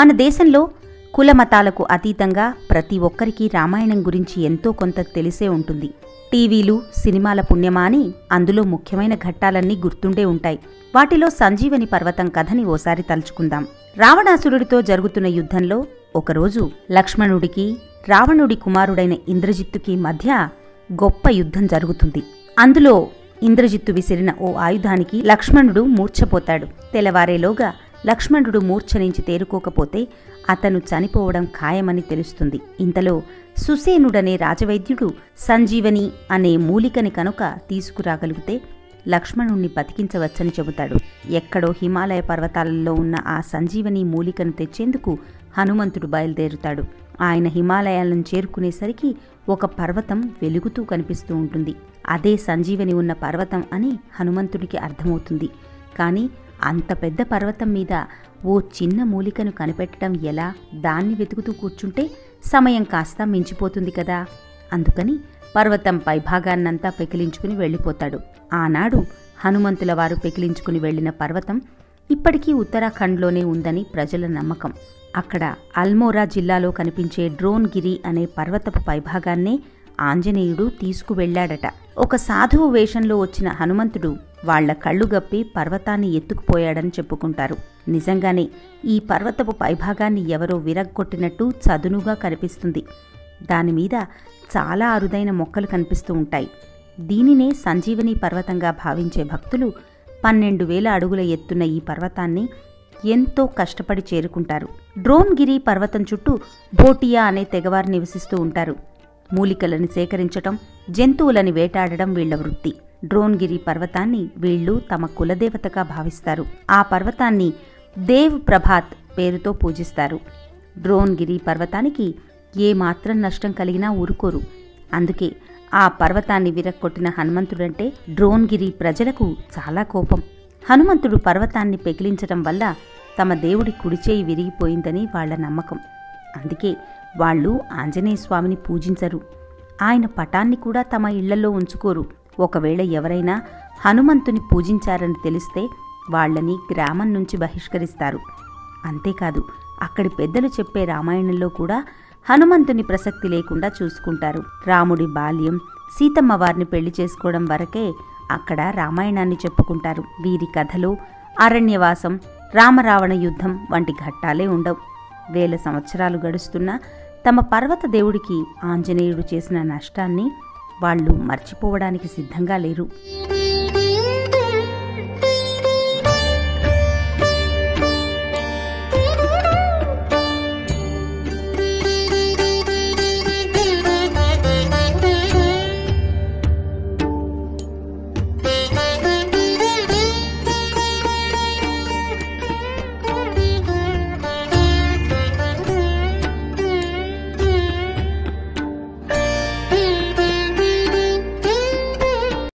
మన దేశంలో కులమతాలకు అతీతంగా ప్రతి ఒక్కరికి రామాయణం గురించి ఎంతో కొంత తెలిసే ఉంటుంది టీవీలు సినిమాల పుణ్యమా అని అందులో ముఖ్యమైన ఘట్టాలన్నీ గుర్తుండే ఉంటాయి వాటిలో సంజీవని పర్వతం కథని ఓసారి తలుచుకుందాం రావణాసురుడితో జరుగుతున్న యుద్ధంలో ఒకరోజు లక్ష్మణుడికి రావణుడి కుమారుడైన ఇంద్రజిత్తుకి మధ్య గొప్ప యుద్ధం జరుగుతుంది అందులో ఇంద్రజిత్తు విసిరిన ఓ ఆయుధానికి లక్ష్మణుడు మూర్ఛపోతాడు తెల్లవారేలోగా లక్ష్మణుడు మూర్ఛ నుంచి తేరుకోకపోతే అతను చనిపోవడం ఖాయమని తెలుస్తుంది ఇంతలో సుసేనుడనే రాజవైద్యుడు సంజీవని అనే మూలికని కనుక తీసుకురాగలిగితే లక్ష్మణుణ్ణి బతికించవచ్చని చెబుతాడు ఎక్కడో హిమాలయ పర్వతాలలో ఉన్న ఆ సంజీవని మూలికను తెచ్చేందుకు హనుమంతుడు బయలుదేరుతాడు ఆయన హిమాలయాలను చేరుకునేసరికి ఒక పర్వతం వెలుగుతూ కనిపిస్తూ ఉంటుంది అదే సంజీవని ఉన్న పర్వతం అని హనుమంతుడికి అర్థమవుతుంది కానీ అంత పెద్ద పర్వతం మీద ఓ చిన్న మూలికను కనిపెట్టడం ఎలా దాన్ని వెతుకుతూ కూర్చుంటే సమయం కాస్త మించిపోతుంది కదా అందుకని పర్వతం పైభాగాన్నంతా పెకిలించుకుని వెళ్ళిపోతాడు ఆనాడు హనుమంతుల వారు పెకిలించుకుని వెళ్ళిన పర్వతం ఇప్పటికీ ఉత్తరాఖండ్లోనే ఉందని ప్రజల నమ్మకం అక్కడ అల్మోరా జిల్లాలో కనిపించే డ్రోన్ గిరి అనే పర్వతపు పైభాగాన్నే ఆంజనేయుడు తీసుకువెళ్లాడట ఒక సాధువు వేషంలో వచ్చిన హనుమంతుడు వాళ్ల కళ్ళు గప్పి పర్వతాన్ని ఎత్తుకుపోయాడని చెప్పుకుంటారు నిజంగానే ఈ పర్వతపు పైభాగాన్ని ఎవరో విరగ్గొట్టినట్టు చదునుగా కనిపిస్తుంది దానిమీద చాలా అరుదైన మొక్కలు కనిపిస్తూ ఉంటాయి దీనినే సంజీవని పర్వతంగా భావించే భక్తులు పన్నెండు వేల అడుగుల ఎత్తున్న ఈ పర్వతాన్ని ఎంతో కష్టపడి చేరుకుంటారు డ్రోన్గిరి పర్వతం చుట్టూ భోటియా అనే తెగవారు నివసిస్తూ ఉంటారు మూలికలను సేకరించటం జంతువులని వేటాడడం వీళ్ల వృత్తి డ్రోన్గిరి పర్వతాన్ని వీళ్ళు తమ కులదేవతగా భావిస్తారు ఆ పర్వతాన్ని దేవ్ ప్రభాత్ పేరుతో పూజిస్తారు డ్రోన్గిరి పర్వతానికి ఏ మాత్రం నష్టం కలిగినా ఊరుకోరు అందుకే ఆ పర్వతాన్ని విరక్కొట్టిన హనుమంతుడంటే డ్రోన్గిరి ప్రజలకు చాలా కోపం హనుమంతుడు పర్వతాన్ని పెకిలించటం వల్ల తమ దేవుడి కుడిచేయి విరిగిపోయిందని వాళ్ల నమ్మకం అందుకే వాళ్ళు ఆంజనేయ స్వామిని పూజించరు ఆయన పటాన్ని కూడా తమ ఇళ్లలో ఉంచుకోరు ఒకవేళ ఎవరైనా హనుమంతుని పూజించారని తెలిస్తే వాళ్ళని గ్రామం నుంచి బహిష్కరిస్తారు అంతేకాదు అక్కడి పెద్దలు చెప్పే రామాయణంలో కూడా హనుమంతుని ప్రసక్తి లేకుండా చూసుకుంటారు రాముడి బాల్యం సీతమ్మ వారిని పెళ్లి చేసుకోవడం వరకే అక్కడ రామాయణాన్ని చెప్పుకుంటారు వీరి కథలో అరణ్యవాసం రామరావణ యుద్ధం వంటి ఘట్టాలే ఉండవు వేల సంవత్సరాలు గడుస్తున్నా తమ పర్వత దేవుడికి ఆంజనేయుడు చేసిన నష్టాన్ని వాళ్ళు మర్చిపోవడానికి సిద్ధంగా లేరు